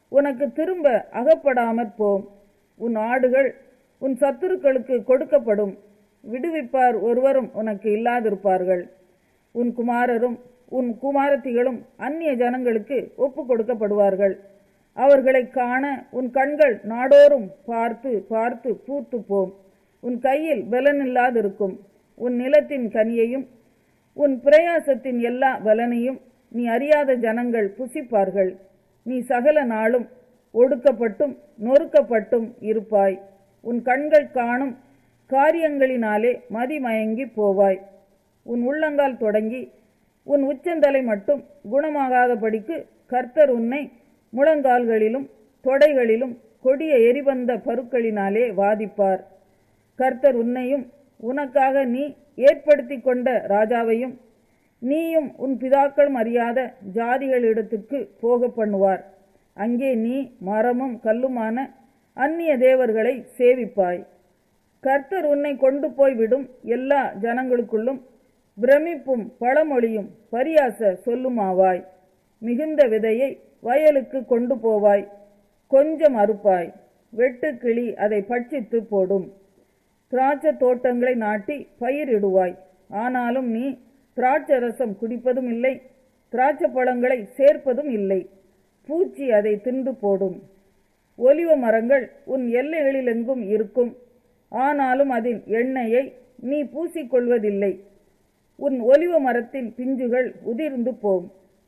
உனக்கு திரும்ப அகப்படாமற் போம் உன் ஆடுகள் உன் சத்துருக்களுக்கு கொடுக்கப்படும் விடுவிப்பார் ஒருவரும் உனக்கு இல்லாதிருப்பார்கள் உன் குமாரரும் உன் குமாரத்திகளும் அந்நிய ஜனங்களுக்கு ஒப்பு கொடுக்கப்படுவார்கள் அவர்களை காண உன் கண்கள் நாடோறும் பார்த்து பார்த்து பூத்து போம் உன் கையில் பலனில்லாதிருக்கும் உன் நிலத்தின் கனியையும் உன் பிரயாசத்தின் எல்லா பலனையும் நீ அறியாத ஜனங்கள் புசிப்பார்கள் நீ சகல நாளும் ஒடுக்கப்பட்டும் நொறுக்கப்பட்டும் இருப்பாய் உன் கண்கள் காணும் காரியங்களினாலே மதிமயங்கி போவாய் உன் உள்ளங்கால் தொடங்கி உன் உச்சந்தலை மட்டும் குணமாகாதபடிக்கு கர்த்தர் உன்னை முழங்கால்களிலும் தொடைகளிலும் கொடிய எரிபந்த பருக்களினாலே வாதிப்பார் கர்த்தர் உன்னையும் உனக்காக நீ ஏற்படுத்தி கொண்ட ராஜாவையும் நீயும் உன் பிதாக்களும் அறியாத ஜாதிகளிடத்துக்கு போக பண்ணுவார் அங்கே நீ மரமும் கல்லுமான அந்நிய தேவர்களை சேவிப்பாய் கர்த்தர் உன்னை கொண்டு போய் விடும் எல்லா ஜனங்களுக்குள்ளும் பிரமிப்பும் பழமொழியும் பரியாச சொல்லுமாவாய் மிகுந்த விதையை வயலுக்கு கொண்டு போவாய் கொஞ்சம் அறுப்பாய் வெட்டுக்கிளி அதை பட்சித்து போடும் திராட்சை தோட்டங்களை நாட்டி பயிரிடுவாய் ஆனாலும் நீ திராட்சை ரசம் குடிப்பதும் இல்லை திராட்சை பழங்களை சேர்ப்பதும் இல்லை பூச்சி அதை தின்று போடும் ஒலிவ மரங்கள் உன் எல்லைகளிலெங்கும் இருக்கும் ஆனாலும் அதன் எண்ணெயை நீ பூசிக்கொள்வதில்லை உன் ஒலிவ மரத்தின் பிஞ்சுகள் உதிர்ந்து போம்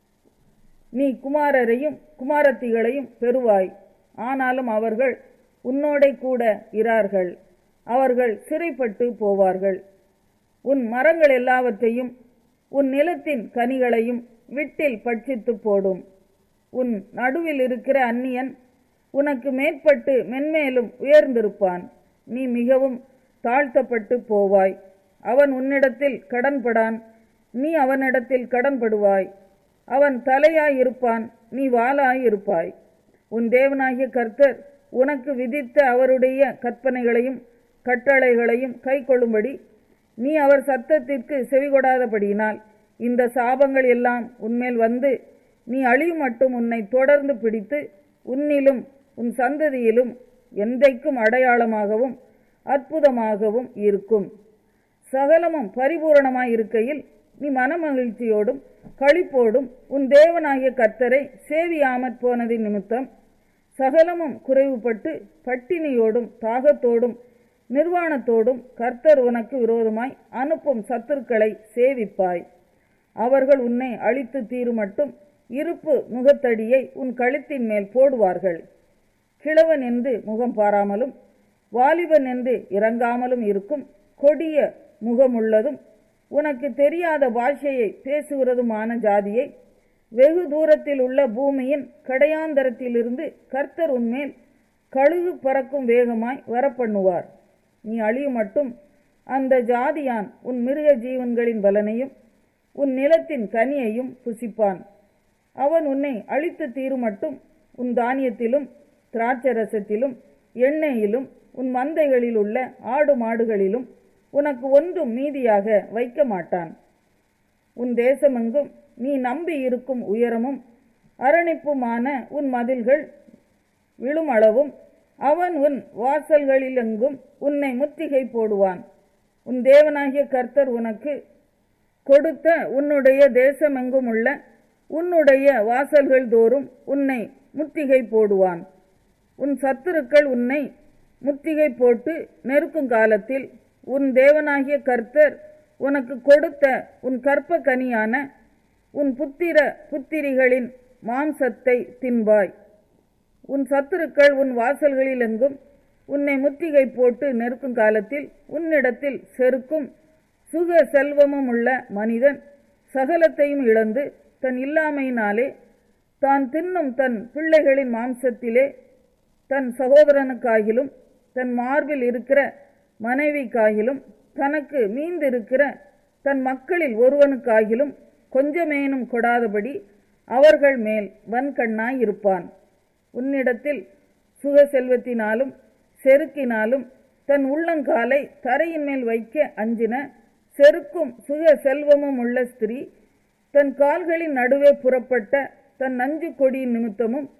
நீ குமாரரையும் குமாரத்திகளையும் பெறுவாய் ஆனாலும் அவர்கள் உன்னோடே கூட இரார்கள் அவர்கள் சிறைப்பட்டு போவார்கள் உன் மரங்கள் எல்லாவற்றையும் உன் நிலத்தின் கனிகளையும் விட்டில் பட்சித்து போடும் உன் நடுவில் இருக்கிற அந்நியன் உனக்கு மேற்பட்டு மென்மேலும் உயர்ந்திருப்பான் நீ மிகவும் தாழ்த்தப்பட்டு போவாய் அவன் உன்னிடத்தில் கடன்படான் நீ அவனிடத்தில் கடன்படுவாய் அவன் தலையாயிருப்பான் நீ வாளாயிருப்பாய் உன் தேவனாகிய கர்த்தர் உனக்கு விதித்த அவருடைய கற்பனைகளையும் கட்டளைகளையும் கைக்கொள்ளும்படி நீ அவர் சத்தத்திற்கு செவிகொடாதபடியினால் இந்த சாபங்கள் எல்லாம் உன்மேல் வந்து நீ அழியும் மட்டும் உன்னை தொடர்ந்து பிடித்து உன்னிலும் உன் சந்ததியிலும் என்றைக்கும் அடையாளமாகவும் அற்புதமாகவும் இருக்கும் சகலமும் பரிபூரணமாய் இருக்கையில் நீ மனமகிழ்ச்சியோடும் களிப்போடும் உன் தேவனாகிய கர்த்தரை சேவியாமற் போனதின் நிமித்தம் சகலமும் குறைவுபட்டு பட்டினியோடும் தாகத்தோடும் நிர்வாணத்தோடும் கர்த்தர் உனக்கு விரோதமாய் அனுப்பும் சத்துருக்களை சேவிப்பாய் அவர்கள் உன்னை அழித்து தீருமட்டும் இருப்பு முகத்தடியை உன் கழுத்தின் மேல் போடுவார்கள் கிழவன் என்று முகம் பாராமலும் வாலிபன் என்று இறங்காமலும் இருக்கும் கொடிய முகமுள்ளதும் உனக்கு தெரியாத பாஷையை பேசுகிறதுமான ஜாதியை வெகு தூரத்தில் உள்ள பூமியின் கடையாந்தரத்திலிருந்து கர்த்தர் உன்மேல் கழுகு பறக்கும் வேகமாய் வரப்பண்ணுவார் நீ அழியும் மட்டும் அந்த ஜாதியான் உன் மிருக ஜீவன்களின் பலனையும் உன் நிலத்தின் கனியையும் புசிப்பான் அவன் உன்னை அழித்து தீரும் மட்டும் உன் தானியத்திலும் திராட்சரசத்திலும் எண்ணெயிலும் உன் மந்தைகளில் உள்ள ஆடு மாடுகளிலும் உனக்கு ஒன்றும் மீதியாக வைக்க மாட்டான் உன் தேசமெங்கும் நீ நம்பி இருக்கும் உயரமும் அரணிப்புமான உன் மதில்கள் விழும் அளவும் அவன் உன் வாசல்களிலெங்கும் உன்னை முத்திகை போடுவான் உன் தேவனாகிய கர்த்தர் உனக்கு கொடுத்த உன்னுடைய தேசமெங்கும் உள்ள உன்னுடைய வாசல்கள் தோறும் உன்னை முத்திகை போடுவான் உன் சத்துருக்கள் உன்னை முத்திகை போட்டு நெருக்கும் காலத்தில் உன் தேவனாகிய கர்த்தர் உனக்கு கொடுத்த உன் கற்ப கனியான உன் புத்திர புத்திரிகளின் மாம்சத்தை தின்பாய் உன் சத்துருக்கள் உன் வாசல்களிலெங்கும் உன்னை முத்திகை போட்டு நெருக்கும் காலத்தில் உன்னிடத்தில் செருக்கும் சுக செல்வமும் உள்ள மனிதன் சகலத்தையும் இழந்து தன் இல்லாமையினாலே தான் தின்னும் தன் பிள்ளைகளின் மாம்சத்திலே தன் சகோதரனுக்காகிலும் தன் மார்பில் இருக்கிற மனைவிக்காகிலும் தனக்கு மீந்திருக்கிற தன் மக்களில் ஒருவனுக்காகிலும் கொஞ்சமேனும் கொடாதபடி அவர்கள் மேல் வன்கண்ணாய் இருப்பான் உன்னிடத்தில் சுக செல்வத்தினாலும் செருக்கினாலும் தன் உள்ளங்காலை தரையின் மேல் வைக்க அஞ்சின செருக்கும் சுக செல்வமும் உள்ள ஸ்திரீ தன் கால்களின் நடுவே புறப்பட்ட தன் நஞ்சு கொடியின் நிமித்தமும்